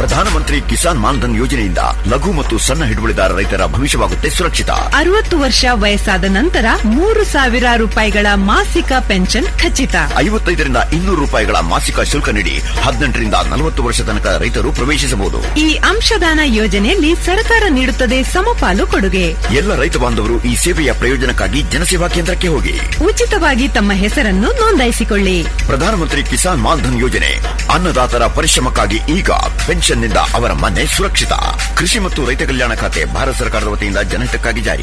ಪ್ರಧಾನಮಂತ್ರಿ ಕಿಸಾನ್ ಮಾನ್ಧನ್ ಯೋಜನೆಯಿಂದ ಲಘು ಮತ್ತು ಸಣ್ಣ ಹಿಡುವಳಿದಾರ ರೈತರ ಭವಿಷ್ಯವಾಗುತ್ತೆ ಸುರಕ್ಷಿತ ಅರವತ್ತು ವರ್ಷ ವಯಸ್ಸಾದ ನಂತರ ಮೂರು ಸಾವಿರ ರೂಪಾಯಿಗಳ ಮಾಸಿಕ ಪೆನ್ಷನ್ ಖಚಿತ ಐವತ್ತೈದರಿಂದ ಇನ್ನೂರು ರೂಪಾಯಿಗಳ ಮಾಸಿಕ ಶುಲ್ಕ ನೀಡಿ ಹದಿನೆಂಟರಿಂದ ನಲವತ್ತು ವರ್ಷ ತನಕ ರೈತರು ಪ್ರವೇಶಿಸಬಹುದು ಈ ಅಂಶದಾನ ಯೋಜನೆಯಲ್ಲಿ ಸರ್ಕಾರ ನೀಡುತ್ತದೆ ಸಮಪಾಲು ಕೊಡುಗೆ ಎಲ್ಲ ರೈತ ಬಾಂಧವರು ಈ ಸೇವೆಯ ಪ್ರಯೋಜನಕ್ಕಾಗಿ ಜನಸೇವಾ ಕೇಂದ್ರಕ್ಕೆ ಹೋಗಿ ಉಚಿತವಾಗಿ ತಮ್ಮ ಹೆಸರನ್ನು ನೋಂದಾಯಿಸಿಕೊಳ್ಳಿ ಪ್ರಧಾನಮಂತ್ರಿ ಕಿಸಾನ್ ಮಾನ್ಧನ್ ಯೋಜನೆ ಅನ್ನದಾತರ ಪರಿಶ್ರಮಕ್ಕಾಗಿ ಈಗ ಪೆನ್ಷನ್ನಿಂದ ಅವರ ಮನೆ ಸುರಕ್ಷಿತ ಕೃಷಿ ಮತ್ತು ರೈತ ಕಲ್ಯಾಣ ಖಾತೆ ಭಾರತ ಸರ್ಕಾರದ ವತಿಯಿಂದ ಜನಹಿತಕ್ಕಾಗಿ ಜಾರಿ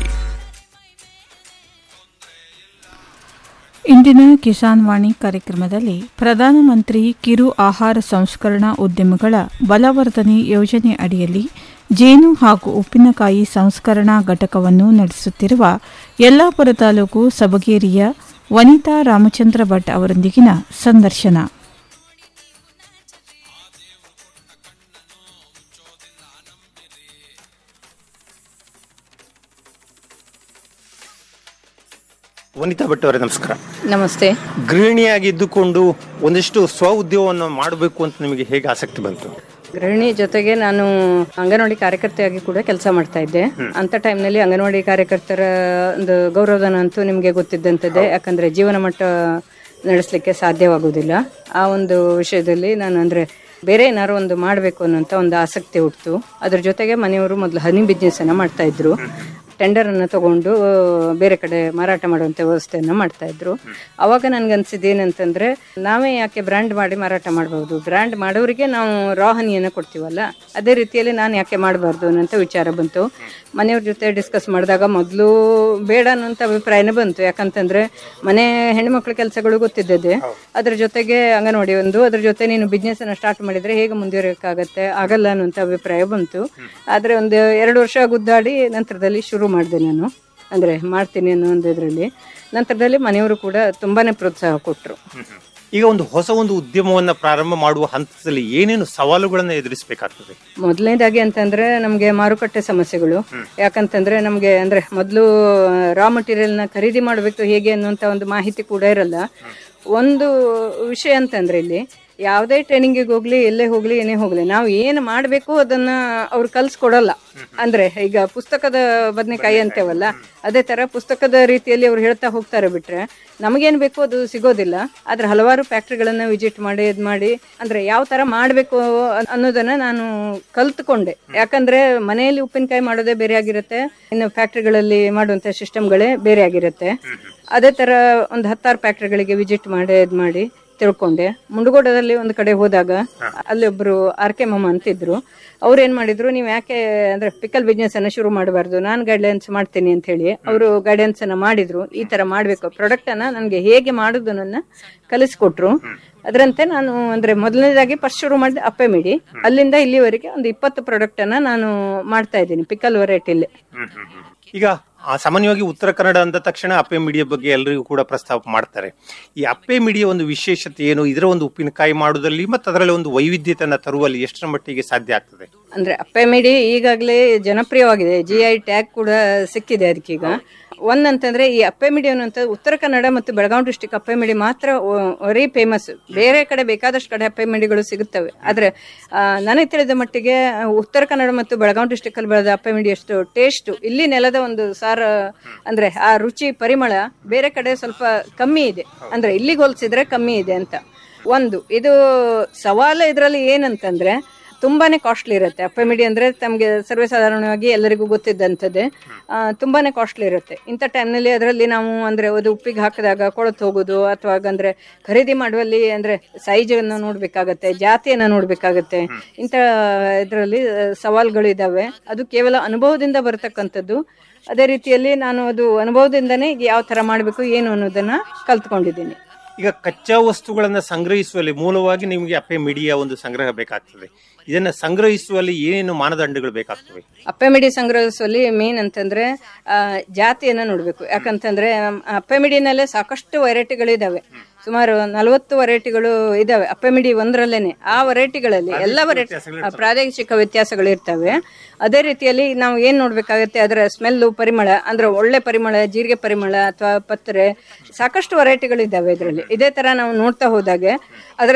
ಇಂದಿನ ಕಿಸಾನ್ ವಾಣಿ ಕಾರ್ಯಕ್ರಮದಲ್ಲಿ ಪ್ರಧಾನಮಂತ್ರಿ ಕಿರು ಆಹಾರ ಸಂಸ್ಕರಣಾ ಉದ್ಯಮಗಳ ಬಲವರ್ಧನೆ ಯೋಜನೆ ಅಡಿಯಲ್ಲಿ ಜೇನು ಹಾಗೂ ಉಪ್ಪಿನಕಾಯಿ ಸಂಸ್ಕರಣಾ ಘಟಕವನ್ನು ನಡೆಸುತ್ತಿರುವ ಯಲ್ಲಾಪುರ ತಾಲೂಕು ಸಬಗೇರಿಯ ವನಿತಾ ರಾಮಚಂದ್ರ ಭಟ್ ಅವರೊಂದಿಗಿನ ಸಂದರ್ಶನ ವನಿತಾ ಭಟ್ ಅವರೇ ನಮಸ್ಕಾರ ನಮಸ್ತೆ ಗೃಹಿಣಿಯಾಗಿದ್ದುಕೊಂಡು ಒಂದಿಷ್ಟು ಸ್ವ ಉದ್ಯೋಗವನ್ನು ಮಾಡಬೇಕು ಅಂತ ನಿಮಗೆ ಹೇಗೆ ಆಸಕ್ತಿ ಬಂತು ಗೃಹಿಣಿ ಜೊತೆಗೆ ನಾನು ಅಂಗನವಾಡಿ ಕಾರ್ಯಕರ್ತೆಯಾಗಿ ಕೂಡ ಕೆಲಸ ಮಾಡ್ತಾ ಇದ್ದೆ ಅಂತ ಟೈಮ್ನಲ್ಲಿ ಅಂಗನವಾಡಿ ಕಾರ್ಯಕರ್ತರ ಒಂದು ಗೌರವಧನ ಅಂತೂ ನಿಮಗೆ ಗೊತ್ತಿದ್ದಂಥದ್ದೇ ಯಾಕಂದ್ರೆ ಜೀವನ ಮಟ್ಟ ನಡೆಸಲಿಕ್ಕೆ ಸಾಧ್ಯವಾಗುವುದಿಲ್ಲ ಆ ಒಂದು ವಿಷಯದಲ್ಲಿ ನಾನು ಅಂದ್ರೆ ಬೇರೆ ಏನಾದ್ರು ಒಂದು ಮಾಡಬೇಕು ಅನ್ನೋಂಥ ಒಂದು ಆಸಕ್ತಿ ಹುಟ್ಟಿತು ಅದ್ರ ಜೊತೆಗೆ ಮನೆಯವರು ಮೊದಲು ಹನಿ ಬಿಸ್ನೆಸ್ ಅನ್ನ ಮಾಡ್ತಾ ಇದ್ರು ಟೆಂಡರ್ ಅನ್ನ ತಗೊಂಡು ಬೇರೆ ಕಡೆ ಮಾರಾಟ ಮಾಡುವಂತ ವ್ಯವಸ್ಥೆಯನ್ನ ಮಾಡ್ತಾ ಇದ್ರು ಅವಾಗ ನನ್ಗೆ ಅನ್ಸಿದ್ದು ಏನಂತಂದ್ರೆ ನಾವೇ ಯಾಕೆ ಬ್ರ್ಯಾಂಡ್ ಮಾಡಿ ಮಾರಾಟ ಮಾಡಬಹುದು ಬ್ರ್ಯಾಂಡ್ ಮಾಡೋರಿಗೆ ನಾವು ರಾ ಹನಿಯನ್ನ ಕೊಡ್ತೀವಲ್ಲ ಅದೇ ರೀತಿಯಲ್ಲಿ ನಾನು ಯಾಕೆ ಮಾಡಬಾರ್ದು ಅನ್ನೋಂಥ ವಿಚಾರ ಬಂತು ಮನೆಯವ್ರ ಜೊತೆ ಡಿಸ್ಕಸ್ ಮಾಡಿದಾಗ ಮೊದಲು ಬೇಡ ಅನ್ನೋಂಥ ಅಭಿಪ್ರಾಯನೇ ಬಂತು ಯಾಕಂತಂದ್ರೆ ಮನೆ ಹೆಣ್ಮಕ್ಳ ಕೆಲಸಗಳು ಗೊತ್ತಿದ್ದದೆ ಅದ್ರ ಜೊತೆಗೆ ಅಂಗನವಾಡಿ ಒಂದು ಅದ್ರ ಜೊತೆ ನೀನು ಬಿಸ್ನೆಸ್ ಅನ್ನ ಸ್ಟಾರ್ಟ್ ಮಾಡಿದ್ರೆ ಹೇಗೆ ಮುಂದುವರಿಯಕ್ಕಾಗತ್ತೆ ಆಗಲ್ಲ ಅನ್ನೋಂಥ ಅಭಿಪ್ರಾಯ ಬಂತು ಆದ್ರೆ ಒಂದು ಎರಡು ವರ್ಷ ಗುದ್ದಾಡಿ ನಂತರದಲ್ಲಿ ಶುರು ಮಾಡಿದೆ ನಾನು ಅಂದ್ರೆ ಮಾಡ್ತೀನಿ ಅನ್ನೋ ಒಂದು ಇದರಲ್ಲಿ ನಂತರದಲ್ಲಿ ಮನೆಯವರು ಕೂಡ ತುಂಬಾನೇ ಪ್ರೋತ್ಸಾಹ ಕೊಟ್ಟರು ಈಗ ಒಂದು ಹೊಸ ಒಂದು ಉದ್ಯಮವನ್ನ ಪ್ರಾರಂಭ ಮಾಡುವ ಹಂತದಲ್ಲಿ ಏನೇನು ಸವಾಲುಗಳನ್ನ ಎದುರಿಸಬೇಕಾಗ್ತದೆ ಮೊದಲನೇದಾಗಿ ಅಂತಂದ್ರೆ ನಮ್ಗೆ ಮಾರುಕಟ್ಟೆ ಸಮಸ್ಯೆಗಳು ಯಾಕಂತಂದ್ರೆ ನಮ್ಗೆ ಅಂದ್ರೆ ಮೊದಲು ರಾ ಮಟೀರಿಯಲ್ ನ ಖರೀದಿ ಮಾಡಬೇಕು ಹೇಗೆ ಅನ್ನುವಂತ ಒಂದು ಮಾಹಿತಿ ಕೂಡ ಇರಲ್ಲ ಒಂದು ವಿಷಯ ಅಂತಂದ್ರೆ ಇಲ್ಲಿ ಯಾವುದೇ ಟ್ರೈನಿಂಗಿಗೆ ಹೋಗ್ಲಿ ಎಲ್ಲೇ ಹೋಗ್ಲಿ ಏನೇ ಹೋಗ್ಲಿ ನಾವು ಏನು ಮಾಡಬೇಕು ಅದನ್ನ ಅವ್ರು ಕಲ್ಸ್ಕೊಡಲ್ಲ ಅಂದ್ರೆ ಈಗ ಪುಸ್ತಕದ ಬದನೆಕಾಯಿ ಅಂತೇವಲ್ಲ ಅದೇ ತರ ಪುಸ್ತಕದ ರೀತಿಯಲ್ಲಿ ಅವ್ರು ಹೇಳ್ತಾ ಹೋಗ್ತಾರೆ ಬಿಟ್ರೆ ನಮಗೇನ್ ಬೇಕು ಅದು ಸಿಗೋದಿಲ್ಲ ಆದ್ರೆ ಹಲವಾರು ಫ್ಯಾಕ್ಟ್ರಿಗಳನ್ನ ವಿಸಿಟ್ ಮಾಡಿ ಇದ್ ಮಾಡಿ ಅಂದ್ರೆ ಯಾವ ತರ ಮಾಡ್ಬೇಕು ಅನ್ನೋದನ್ನ ನಾನು ಕಲ್ತ್ಕೊಂಡೆ ಯಾಕಂದ್ರೆ ಮನೆಯಲ್ಲಿ ಉಪ್ಪಿನಕಾಯಿ ಮಾಡೋದೇ ಬೇರೆ ಆಗಿರುತ್ತೆ ಇನ್ನು ಫ್ಯಾಕ್ಟ್ರಿಗಳಲ್ಲಿ ಮಾಡುವಂತ ಸಿಸ್ಟಮ್ಗಳೇ ಬೇರೆ ಆಗಿರುತ್ತೆ ಅದೇ ತರ ಒಂದು ಹತ್ತಾರು ಫ್ಯಾಕ್ಟ್ರಿಗಳಿಗೆ ವಿಸಿಟ್ ಮಾಡಿ ಇದ್ ಮಾಡಿ ತಿಳ್ಕೊಂಡೆ ಮುಂಡಗೋಡದಲ್ಲಿ ಒಂದು ಕಡೆ ಹೋದಾಗ ಅಲ್ಲಿ ಒಬ್ರು ಆರ್ ಕೆ ಮಮ್ಮ ಅಂತಿದ್ರು ಅವ್ರು ಏನ್ ಮಾಡಿದ್ರು ನೀವು ಯಾಕೆ ಅಂದ್ರೆ ಪಿಕಲ್ ಬಿಸ್ನೆಸ್ ಅನ್ನ ಶುರು ಮಾಡಬಾರ್ದು ನಾನು ಗೈಡ್ಲೈನ್ಸ್ ಮಾಡ್ತೀನಿ ಅಂತ ಹೇಳಿ ಅವರು ಗೈಡೆನ್ಸ್ ಅನ್ನ ಮಾಡಿದ್ರು ಈ ತರ ಮಾಡ್ಬೇಕು ಪ್ರಾಡಕ್ಟ್ ಅನ್ನ ನನಗೆ ಹೇಗೆ ಮಾಡುದು ನನ್ನ ಕಲಿಸ್ಕೊಟ್ರು ಅದರಂತೆ ನಾನು ಅಂದ್ರೆ ಮೊದಲನೇದಾಗಿ ಫಸ್ಟ್ ಶುರು ಮಾಡಿದೆ ಅಪ್ಪೆ ಮಿಡಿ ಅಲ್ಲಿಂದ ಇಲ್ಲಿವರೆಗೆ ಒಂದು ಇಪ್ಪತ್ತು ಪ್ರಾಡಕ್ಟ್ ಅನ್ನ ನಾನು ಮಾಡ್ತಾ ಇದ್ದೀನಿ ಪಿಕಲ್ ವೆರೈಟಿಲಿ ಈಗ ಆ, ಸಾಮಾನ್ಯವಾಗಿ ಉತ್ತರ ಕನ್ನಡ ಅಂದ ತಕ್ಷಣ ಅಪ್ಪೆ ಮಿಡಿಯ ಬಗ್ಗೆ ಎಲ್ಲರಿಗೂ ಕೂಡ ಪ್ರಸ್ತಾಪ ಮಾಡ್ತಾರೆ ಈ ಅಪ್ಪೆ ಮಿಡಿಯ ಒಂದು ವಿಶೇಷತೆ ಏನು ಇದರ ಒಂದು ಉಪ್ಪಿನಕಾಯಿ ಮಾಡುವುದಲ್ಲಿ ಮತ್ತು ಅದರಲ್ಲಿ ಒಂದು ವೈವಿಧ್ಯತೆಯನ್ನ ತರುವಲ್ಲಿ ಎಷ್ಟರ ಮಟ್ಟಿಗೆ ಸಾಧ್ಯ ಆಗ್ತದೆ ಅಂದ್ರೆ ಅಪ್ಪೆ ಮಿಡಿ ಈಗಾಗಲೇ ಜನಪ್ರಿಯವಾಗಿದೆ ಜಿ ಐ ಟ್ಯಾಗ್ ಕೂಡ ಸಿಕ್ಕಿದೆ ಅದಕ್ಕೀಗ ಒಂದಂತಂದ್ರೆ ಈ ಅಪ್ಪೆ ಮಿಡಿ ಅನ್ನುವಂಥ ಉತ್ತರ ಕನ್ನಡ ಮತ್ತು ಬೆಳಗಾವಿ ಡಿಸ್ಟಿಕ್ ಅಪ್ಪೆ ಮಿಡಿ ಮಾತ್ರ ವೆರಿ ಫೇಮಸ್ ಬೇರೆ ಕಡೆ ಬೇಕಾದಷ್ಟು ಕಡೆ ಅಪ್ಪೆ ಮಿಡಿಗಳು ಸಿಗುತ್ತವೆ ಆದ್ರೆ ಆ, ನನಗೆ ತಿಳಿದ ಮಟ್ಟಿಗೆ ಉತ್ತರ ಕನ್ನಡ ಮತ್ತು ಬೆಳಗಾವಿ ಡಿಸ್ಟಿಕ್ ಅಲ್ಲಿ ಬೆಳೆದ ಅಪ್ಪೆ ಮಿಡಿ ಅಷ್ಟು ಟೇಸ್ಟ್ ಇಲ್ಲಿ ನೆಲದ ಒಂದು ಸಾರ ಅಂದ್ರೆ ಆ ರುಚಿ ಪರಿಮಳ ಬೇರೆ ಕಡೆ ಸ್ವಲ್ಪ ಕಮ್ಮಿ ಇದೆ ಅಂದ್ರೆ ಇಲ್ಲಿಗೆ ಹೋಲಿಸಿದ್ರೆ ಕಮ್ಮಿ ಇದೆ ಅಂತ ಒಂದು ಇದು ಸವಾಲು ಇದರಲ್ಲಿ ಏನಂತಂದ್ರೆ ತುಂಬಾನೇ ಕಾಸ್ಟ್ಲಿ ಇರುತ್ತೆ ಅಪ್ಪಮಿಡಿ ಅಂದ್ರೆ ತಮಗೆ ಸರ್ವೇಸಾಧಾರಣವಾಗಿ ಎಲ್ಲರಿಗೂ ಗೊತ್ತಿದ್ದಂಥದ್ದೇ ಆ, ತುಂಬಾನೇ ಕಾಸ್ಟ್ಲಿ ಇರುತ್ತೆ ಇಂಥ ಟೈಮ್ನಲ್ಲಿ ಅದರಲ್ಲಿ ನಾವು ಅಂದ್ರೆ ಅದು ಉಪ್ಪಿಗೆ ಹಾಕಿದಾಗ ಕೊಳತು ಹೋಗೋದು ಅಥವಾ ಅಂದ್ರೆ ಖರೀದಿ ಮಾಡುವಲ್ಲಿ ಅಂದ್ರೆ ಸೈಜ್ ಅನ್ನು ನೋಡ್ಬೇಕಾಗತ್ತೆ ಜಾತಿಯನ್ನ ನೋಡ್ಬೇಕಾಗತ್ತೆ ಇಂಥ ಇದರಲ್ಲಿ ಸವಾಲುಗಳು ಇದಾವೆ ಅದು ಕೇವಲ ಅನುಭವದಿಂದ ಬರತಕ್ಕಂಥದ್ದು ಅದೇ ರೀತಿಯಲ್ಲಿ ನಾನು ಅದು ಅನುಭವದಿಂದನೇ ಯಾವ ತರ ಮಾಡಬೇಕು ಏನು ಅನ್ನೋದನ್ನ ಕಲ್ತ್ಕೊಂಡಿದ್ದೀನಿ ಈಗ ಕಚ್ಚಾ ವಸ್ತುಗಳನ್ನ ಸಂಗ್ರಹಿಸುವಲ್ಲಿ ಮೂಲವಾಗಿ ನಿಮಗೆ ಅಪ್ಪೆ ಮಿಡಿಯ ಒಂದು ಸಂಗ್ರಹ ಬೇಕಾಗ್ತದೆ ಇದನ್ನ ಸಂಗ್ರಹಿಸುವಲ್ಲಿ ಏನೇನು ಮಾನದಂಡಗಳು ಬೇಕಾಗ್ತವೆ ಅಪ್ಪೆಮಿಡಿ ಸಂಗ್ರಹಿಸುವಲ್ಲಿ ಮೇನ್ ಅಂತಂದ್ರೆ ಆ, ಜಾತಿಯನ್ನ ನೋಡ್ಬೇಕು ಯಾಕಂತಂದ್ರೆ ಆಮ್, ಅಪ್ಪೆಮಿಡಿನಲ್ಲೇ ಸಾಕಷ್ಟು ವೆರೈಟಿಗಳಿದಾವೆ ಸುಮಾರು ನಲವತ್ತು ವೆರೈಟಿಗಳು ಇದಾವೆ ಅಪ್ಪೆಮಿಡಿ ಒಂದರಲ್ಲೇನೆ ಆ ವೆರೈಟಿಗಳಲ್ಲಿ ಎಲ್ಲ ವೆರೈಟಿ ಪ್ರಾದೇಶಿಕ ವ್ಯತ್ಯಾಸಗಳು ಇರ್ತವೆ ಅದೇ ರೀತಿಯಲ್ಲಿ ನಾವು ಏನ್ ನೋಡ್ಬೇಕಾಗತ್ತೆ ಅದರ ಸ್ಮೆಲ್ಲು ಪರಿಮಳ ಅಂದ್ರೆ ಒಳ್ಳೆ ಪರಿಮಳ ಜೀರಿಗೆ ಪರಿಮಳ ಅಥವಾ ಪತ್ರೆ ಸಾಕಷ್ಟು ವೆರೈಟಿಗಳಿದ್ದಾವೆ ಇದರಲ್ಲಿ ಇದೇ ತರ ನಾವು ನೋಡ್ತಾ ಹೋದಾಗೆ ಅದರಲ್ಲಿ